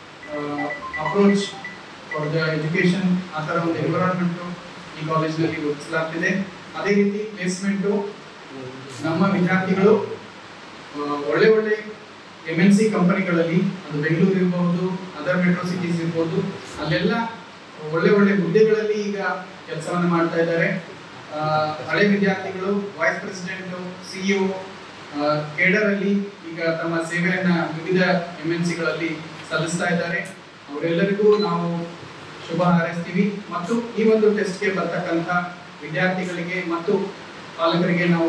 approach for the education ಆ ಥರ ಒಂದು ಎನ್ವಿರಾನ್ಮೆಂಟು ಈ ಕಾಲೇಜಿನಲ್ಲಿ ರೂಪಿಸಲಾಗ್ತಿದೆ ಅದೇ ರೀತಿ ಪ್ಲೇಸ್ಮೆಂಟು ನಮ್ಮ ವಿದ್ಯಾರ್ಥಿಗಳು ಆ, ಒಳ್ಳೆ ಒಳ್ಳೆ ಎಮ್ ಎನ್ ಸಿ ಕಂಪನಿಗಳಲ್ಲಿ ಅದು ಬೆಂಗಳೂರು ಇರ್ಬೋದು ಅದರ್ ಮೆಟ್ರೋ ಸಿಟೀಸ್ ಇರ್ಬೋದು ಅಲ್ಲೆಲ್ಲ ಒಳ್ಳೆ ಒಳ್ಳೆ ಹುದ್ದೆಗಳಲ್ಲಿ ಈಗ ಕೆಲಸವನ್ನು ಮಾಡ್ತಾ ಇದ್ದಾರೆ ಆ, ಹಳೆ ವಿದ್ಯಾರ್ಥಿಗಳು ವೈಸ್ ಪ್ರೆಸಿಡೆಂಟ್ ಸಿಇಒ ಕೇಡರ್ ಅಲ್ಲಿ ಈಗ ತಮ್ಮ ಸೇವೆಯನ್ನ ವಿವಿಧ ಎಮ್ ಎನ್ ಸಿಗಳಲ್ಲಿ ಸಲ್ಲಿಸ್ತಾ ಇದ್ದಾರೆ ಅವರೆಲ್ಲರಿಗೂ ನಾವು ಶುಭ ಹಾರೈಸ್ತೀವಿ ಮತ್ತು ಈ ಒಂದು ಟೆಸ್ಟ್ಗೆ ಬರ್ತಕ್ಕಂಥ ವಿದ್ಯಾರ್ಥಿಗಳಿಗೆ ಮತ್ತು ಪಾಲಕರಿಗೆ ನಾವು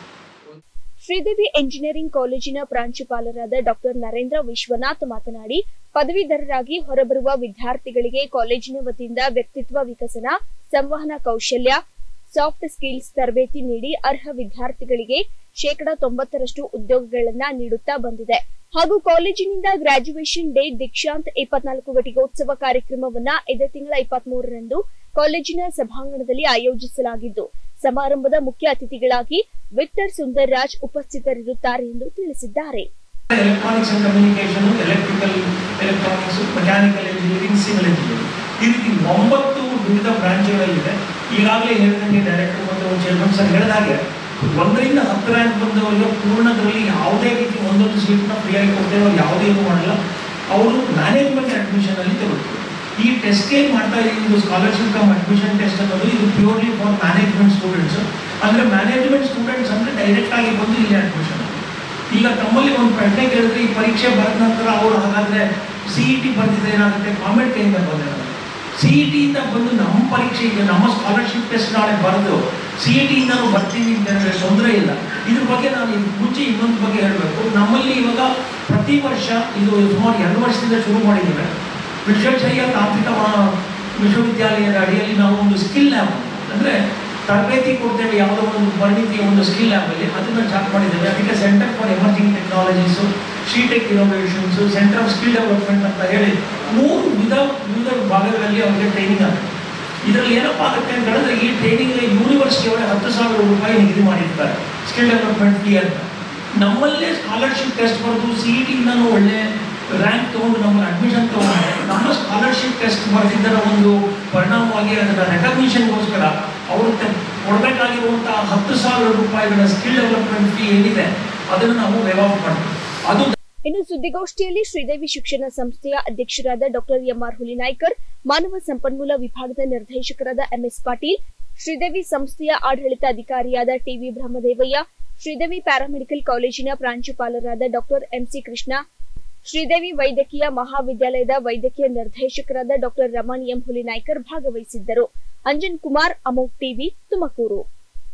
ಶ್ರೀದೇವಿ ಎಂಜಿನಿಯರಿಂಗ್ ಕಾಲೇಜಿನ ಪ್ರಾಂಶುಪಾಲರಾದ ಡಾಕ್ಟರ್ ನರೇಂದ್ರ ವಿಶ್ವನಾಥ್ ಮಾತನಾಡಿ ಪದವೀಧರರಾಗಿ ಹೊರಬರುವ ವಿದ್ಯಾರ್ಥಿಗಳಿಗೆ ಕಾಲೇಜಿನ ವತಿಯಿಂದ ವ್ಯಕ್ತಿತ್ವ ವಿಕಸನ ಸಂವಹನ ಕೌಶಲ್ಯ ಸಾಫ್ಟ್ ಸ್ಕಿಲ್ಸ್ ತರಬೇತಿ ನೀಡಿ ಅರ್ಹ ವಿದ್ಯಾರ್ಥಿಗಳಿಗೆ ಶೇಕಡಾ ತೊಂಬತ್ತರಷ್ಟು ಉದ್ಯೋಗಗಳನ್ನ ನೀಡುತ್ತಾ ಬಂದಿದೆ ಹಾಗೂ ಕಾಲೇಜಿನಿಂದ ಗ್ರಾಜುಯೇಷನ್ ಡೇ ದೀಕ್ಷಾಂತ್ ಇಪ್ಪತ್ನಾಲ್ಕು ಘಟಿಕೋತ್ಸವ ಕಾರ್ಯಕ್ರಮವನ್ನ ಇದೇ ತಿಂಗಳ ಇಪ್ಪತ್ಮೂರರಂದು ಕಾಲೇಜಿನ ಸಭಾಂಗಣದಲ್ಲಿ ಆಯೋಜಿಸಲಾಗಿದ್ದು ಸಮಾರಂಭದ ಮುಖ್ಯ ಅತಿಥಿಗಳಾಗಿ ವಿಕ್ಟರ್ ಸುಂದರ್ ರಾಜ್ ಉಪಸ್ಥಿತರಿರುತ್ತಾರೆ ಎಂದು ತಿಳಿಸಿದ್ದಾರೆ electronics and communication electrical electronics mechanical engineering civil engineering ಈ ರೀತಿ ಒಂಬತ್ತು ವಿವಿಧ ಬ್ರಾಂಚ್ಗಳಿದೆ ಈಗಾಗಲೇ ಹೇಳಿದಂಗೆ ಡೈರೆಕ್ಟರ್ ಮತ್ತು ಚೇರ್ಮನ್ ಸರ್ ಹೇಳಿದಾಗೆ ಒಂದರಿಂದ ಹತ್ತು ರ್ಯಾಂಕ್ ಬಂದವರಿಗೆ ಪೂರ್ಣದಲ್ಲಿ ಯಾವುದೇ ರೀತಿ ಒಂದೊಂದು ಸೀಟ್ನ ಫ್ರೀಯಾಗಿ ಕೊಡ್ತೇವೆ ಅವ್ರು ಯಾವುದೇ ಇದು ಮಾಡಲ್ಲ ಅವರು ಮ್ಯಾನೇಜ್ಮೆಂಟ್ ಅಡ್ಮಿಷನ್ ಅಲ್ಲಿ ತಗೊಳ್ತಾರೆ ಈ ಟೆಸ್ಟ್ ಏನು ಮಾಡ್ತಾ ಇದು ಸ್ಕಾಲರ್ಶಿಪ್ ಕಮ್ ಅಡ್ಮಿಷನ್ ಟೆಸ್ಟ್ ಅನ್ನೋದು ಇದು ಪ್ಯೂರ್ಲಿ ಫಾರ್ ಮ್ಯಾನೇಜ್ಮೆಂಟ್ ಸ್ಟೂಡೆಂಟ್ಸ್ ಅಂದ್ರೆ ಮ್ಯಾನೇಜ್ಮೆಂಟ್ ಸ್ಟೂಡೆಂಟ್ಸ್ ಅಂದ್ರೆ ಡೈರೆಕ್ಟ್ ಆಗಿ ಬಂದು ಇಲ್ಲಿ ಅಡ್ಮಿಷನ್ ಈಗ ತಮ್ಮಲ್ಲಿ ಒಂದು ಪ್ರಶ್ನೆ ಕೇಳಿದ್ರೆ ಈ ಪರೀಕ್ಷೆ ಬರೆದ ನಂತರ ಅವರು ಹಾಗಾದ್ರೆ ಸಿ ಇ ಟಿ ಬರ್ದಿದ್ರೆ ಏನಾಗುತ್ತೆ ಕಾಮೆಂಟ್ ಕೈಯಿಂದ ಬಂದಿರೋದು ಸಿ ಇ ಟಿಯಿಂದ ಬಂದು ನಮ್ಮ ಪರೀಕ್ಷೆಗೆ ನಮ್ಮ ಸ್ಕಾಲರ್ಶಿಪ್ ಟೆಸ್ಟ್ ನಾಳೆ ಬರೆದು ಸಿ ಇ ಟಿಯಿಂದ ನಾವು ಬರ್ತೀವಿ ಅಂತಂದ್ರೆ ತೊಂದರೆ ಇಲ್ಲ ಇದ್ರ ಬಗ್ಗೆ ನಾನು ಇದ್ ಮುಂಚೆ ಇನ್ನೊಂದು ಬಗ್ಗೆ ಹೇಳಬೇಕು ನಮ್ಮಲ್ಲಿ ಇವಾಗ ಪ್ರತಿ ವರ್ಷ ಇದು ಸುಮಾರು ಎರಡು ವರ್ಷದಿಂದ ಶುರು ಮಾಡಿದ್ದೇವೆ ವಿಶ್ವೇಶ್ವರಯ್ಯ ತಾಂತ್ರಿಕ ಮಹಾ- ವಿಶ್ವವಿದ್ಯಾಲಯದ ಅಡಿಯಲ್ಲಿ ನಾವು ಒಂದು ಸ್ಕಿಲ್ ಲ್ಯಾಬ್ ಅಂದರೆ ತರಬೇತಿ ಕೊಡ್ತೇವೆ ಯಾವುದೋ ಒಂದು ಪರಿಣಿತಿಯ ಒಂದು ಸ್ಕಿಲ್ ಲ್ಯಾಬಲ್ಲಿ ಅದನ್ನು ಚಾರ್ಟ್ ಮಾಡಿದ್ದೇವೆ ಅದಕ್ಕೆ ಸೆಂಟರ್ ಫಾರ್ ಎಮರ್ಜಿಂಗ್ ಟೆಕ್ನಾಲಜೀಸು ಶೀಟೆಕ್ innovations centre of skill development ಅಂತ ಹೇಳಿ ಮೂರು ವಿಧ ವಿವಿಧ ಭಾಗಗಳಲ್ಲಿ ಅವರಿಗೆ ಟ್ರೈನಿಂಗ್ ಆಗುತ್ತೆ ಇದರಲ್ಲಿ ಏನಪ್ಪ ಆಗುತ್ತೆ ಅಂತ ಹೇಳಿದ್ರೆ ಈ ಟ್ರೈನಿಂಗ್ ಯೂನಿವರ್ಸಿಟಿ ಅವರೇ ಹತ್ತು ಸಾವಿರ ರೂಪಾಯಿ ನಿಗದಿ ಮಾಡಿರ್ತಾರೆ ಸ್ಕಿಲ್ ಡೆವಲಪ್ಮೆಂಟ್ ಫೀ ಅಂತ ನಮ್ಮಲ್ಲೇ ಸ್ಕಾಲರ್ಶಿಪ್ ಟೆಸ್ಟ್ ಬರೆದು ಸಿ ಇ ಟಿಯಿಂದನೂ ಒಳ್ಳೆ ರ್ಯಾಂಕ್ ತೊಗೊಂಡು ನಮ್ಮಲ್ಲಿ ಅಡ್ಮಿಷನ್ ತೊಗೊಂಡ್ರೆ ನಮ್ಮ ಸ್ಕಾಲರ್ಶಿಪ್ ಟೆಸ್ಟ್ ಬರೆದಿದ್ದರ ಒಂದು ಪರಿಣಾಮವಾಗಿ ಅದರ ರೆಕಗ್ನಿಷನ್ಗೋಸ್ಕರ ಅವರು ತೆ- ಕೊಡಬೇಕಾಗಿರುವಂತಹ ಹತ್ತು ಸಾವಿರ ರೂಪಾಯಿಗಳ ಸ್ಕಿಲ್ ಡೆವಲಪ್ಮೆಂಟ್ ಫೀ ಏನಿದೆ ಅದನ್ನು ನಾವು ವೇವ್ ಆಫ್ ಮಾಡ್ತೀವಿ ಅದು ಇನ್ನು ಸುದ್ದಿಗೋಷ್ಠಿಯಲ್ಲಿ ಶ್ರೀದೇವಿ ಶಿಕ್ಷಣ ಸಂಸ್ಥೆಯ ಅಧ್ಯಕ್ಷರಾದ ಡಾಕ್ಟರ್ ಎಂಆರ್ ಹುಲಿನಾಯ್ಕರ್ ಮಾನವ ಸಂಪನ್ಮೂಲ ವಿಭಾಗದ ನಿರ್ದೇಶಕರಾದ ಎಂಎಸ್ ಪಾಟೀಲ್ ಶ್ರೀದೇವಿ ಸಂಸ್ಥೆಯ ಆಡಳಿತಾಧಿಕಾರಿಯಾದ ಟಿವಿ ಬ್ರಹ್ಮದೇವಯ್ಯ ಶ್ರೀದೇವಿ ಪ್ಯಾರಾಮೆಡಿಕಲ್ ಕಾಲೇಜಿನ ಪ್ರಾಂಶುಪಾಲರಾದ ಡಾಕ್ಟರ್ ಎಂಸಿ ಕೃಷ್ಣ ಶ್ರೀದೇವಿ ವೈದ್ಯಕೀಯ ಮಹಾವಿದ್ಯಾಲಯದ ವೈದ್ಯಕೀಯ ನಿರ್ದೇಶಕರಾದ ಡಾಕ್ಟರ್ ರಮಣ್ ಎಂ ಹುಲಿನಾಯ್ಕರ್ ಭಾಗವಹಿಸಿದ್ದರು ಅಂಜನ್ ಕುಮಾರ್ ಅಮೋಕ್ ಟಿವಿ ತುಮಕೂರು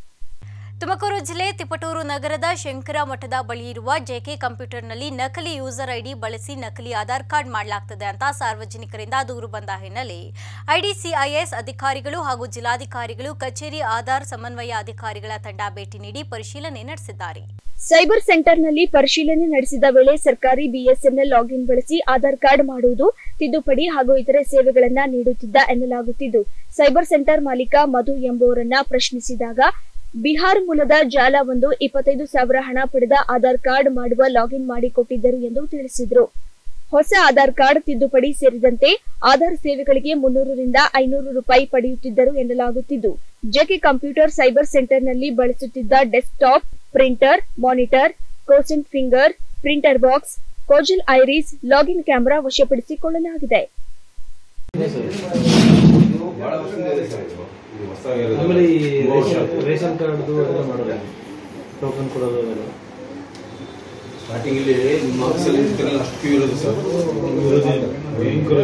ತುಮಕೂರು ಜಿಲ್ಲೆ ತಿಪಟೂರು ನಗರದ ಶಂಕರ ಮಠದ ಬಳಿ ಇರುವ ಜೆಕೆ ಕಂಪ್ಯೂಟರ್ನಲ್ಲಿ ನಕಲಿ ಯೂಸರ್ ಐಡಿ ಬಳಸಿ ನಕಲಿ ಆಧಾರ್ ಕಾರ್ಡ್ ಮಾಡಲಾಗ್ತದೆ ಅಂತ ಸಾರ್ವಜನಿಕರಿಂದ ದೂರು ಬಂದ ಹಿನ್ನೆಲೆ ಐಡಿಸಿಐಎಸ್ ಅಧಿಕಾರಿಗಳು ಹಾಗೂ ಜಿಲ್ಲಾಧಿಕಾರಿಗಳು ಕಚೇರಿ ಆಧಾರ್ ಸಮನ್ವಯ ಅಧಿಕಾರಿಗಳ ತಂಡ ಭೇಟಿ ನೀಡಿ ಪರಿಶೀಲನೆ ನಡೆಸಿದ್ದಾರೆ ಸೈಬರ್ ಸೆಂಟರ್ನಲ್ಲಿ ಪರಿಶೀಲನೆ ನಡೆಸಿದ ವೇಳೆ ಸರ್ಕಾರಿ ಬಿಎಸ್ಎನ್ಎಲ್ ಲಾಗಿನ್ ಬಳಸಿ ಆಧಾರ್ ಕಾರ್ಡ್ ಮಾಡುವುದು ತಿದ್ದುಪಡಿ ಹಾಗೂ ಇತರೆ ಸೇವೆಗಳನ್ನ ನೀಡುತ್ತಿದ್ದ ಎನ್ನಲಾಗುತ್ತಿದ್ದು ಸೈಬರ್ ಸೆಂಟರ್ ಮಾಲೀಕ ಮಧು ಎಂಬುವರನ್ನ ಪ್ರಶ್ನಿಸಿದಾಗ ಬಿಹಾರ್ ಮೂಲದ ಜಾಲ ಒಂದು ಇಪ್ಪತ್ತೈದು ಸಾವಿರ ಹಣ ಪಡೆದ ಆಧಾರ್ ಕಾರ್ಡ್ ಮಾಡುವ ಲಾಗಿನ್ ಮಾಡಿಕೊಟ್ಟಿದ್ದರು ಎಂದು ತಿಳಿಸಿದರು ಹೊಸ ಆಧಾರ್ ಕಾರ್ಡ್ ತಿದ್ದುಪಡಿ ಸೇರಿದಂತೆ ಆಧಾರ್ ಸೇವೆಗಳಿಗೆ ಮುನ್ನೂರರಿಂದ ಐನೂರು ರೂಪಾಯಿ ಪಡೆಯುತ್ತಿದ್ದರು ಎನ್ನಲಾಗುತ್ತಿದ್ದು ಜೆಕೆ ಕಂಪ್ಯೂಟರ್ ಸೈಬರ್ ಸೆಂಟರ್ನಲ್ಲಿ ಬಳಸುತ್ತಿದ್ದ ಡೆಸ್ಕ್ಟಾಪ್ ಪ್ರಿಂಟರ್ ಮಾನಿಟರ್ ಕೋಸೆಂಟ್ ಫಿಂಗರ್ ಪ್ರಿಂಟರ್ ಬಾಕ್ಸ್ ಕೋಜಲ್ ಐರಿಸ್ ಲಾಗಿನ್ ಕ್ಯಾಮೆರಾ ವಶಪಡಿಸಿಕೊಳ್ಳಲಾಗಿದೆ ಬಹಳ ವರ್ಷದಿಂದ ಇದೆ ಸರ್ ಇದು ಇದು ಹೊಸದಾಗಿ ಆಮೇಲೆ ಈ ಮೂರು ವರ್ಷ ರೇಷನ್- ಆಯ್ತು. ರೇಷನ್ ಕಾರ್ಡ್ದು ಎಲ್ಲ ಮಾಡೋದು ಟೋಕನ್ ಕೊಡೋದು ಅದೆಲ್ಲ ಸ್ಟಾರ್ಟಿಂಗ್ ಇಲ್ಲಿ ನಿಮ್ಮ ಆಫೀಸಲ್ಲಿ ಇರ್ತಿರಲ್ಲ ಅಷ್ಟು ಕ್ಯೂ ಇರೋದು ಸರ್ ಇರೋದೇ ಇಲ್ಲ. ಭಯಂಕರ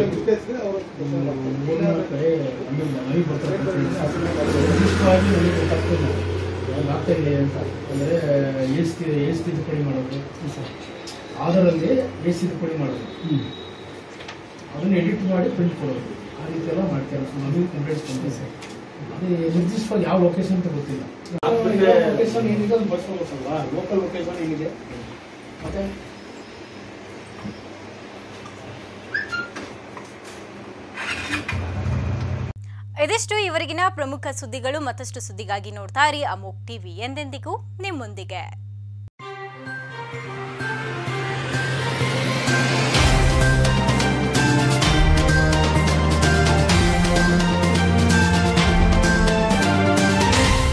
ನಿರ್ದಿಷ್ಟವಾಗಿ ನನಗೆ ಗೊತ್ತಾಗ್ತಿಲ್ಲ ಆಗ್ತಾ ಇದೆ ಅಂತ ಅಂದರೆ ಎಸ್ ಎಸ್ ತಿದ್ದುಪಡಿ ಮಾಡೋದು ಆಧಾರಲ್ಲಿ ಎಸ್ ತಿದ್ದುಪಡಿ ಮಾಡೋದು ಅದನ್ನು ಎಡಿಟ್ ಮಾಡಿ ಪ್ರಿಂಟ್ ಕೊಡೋದು ಆ ರೀತಿ ಎಲ್ಲ ಮಾಡ್ತಾರೆ ಸೊ ನಮಗೆ ಕಂಪ್ಲೇಂಟ್ಸ್ ಬಂದಿದೆ ಸರ್ ಅದು ನಿರ್ದಿಷ್ಟವಾಗಿ ಯಾವ ಲೊಕೇಶನ್ ಅಂತ ಗೊತ್ತಿಲ್ಲ ಲೊಕೇಶನ್ ಏನಿದೆ ಅದು ಬರ್ಸ್ಕೋಬೇಕಲ್ವಾ ಲೋಕಲ್ ಲೊಕೇಶನ್ ಏನಿದೆ ಮತ್ತೆ ಇದಿಷ್ಟು ಇವರಿಗಿನ ಪ್ರಮುಖ ಸುದ್ದಿಗಳು ಮತ್ತಷ್ಟು ಸುದ್ದಿಗಾಗಿ ನೋಡ್ತಾ ಇರಿ ಅಮೋಕ್ ಟಿವಿ ಎಂದೆಂದಿಗೂ ನಿಮ್ಮೊಂದಿಗೆ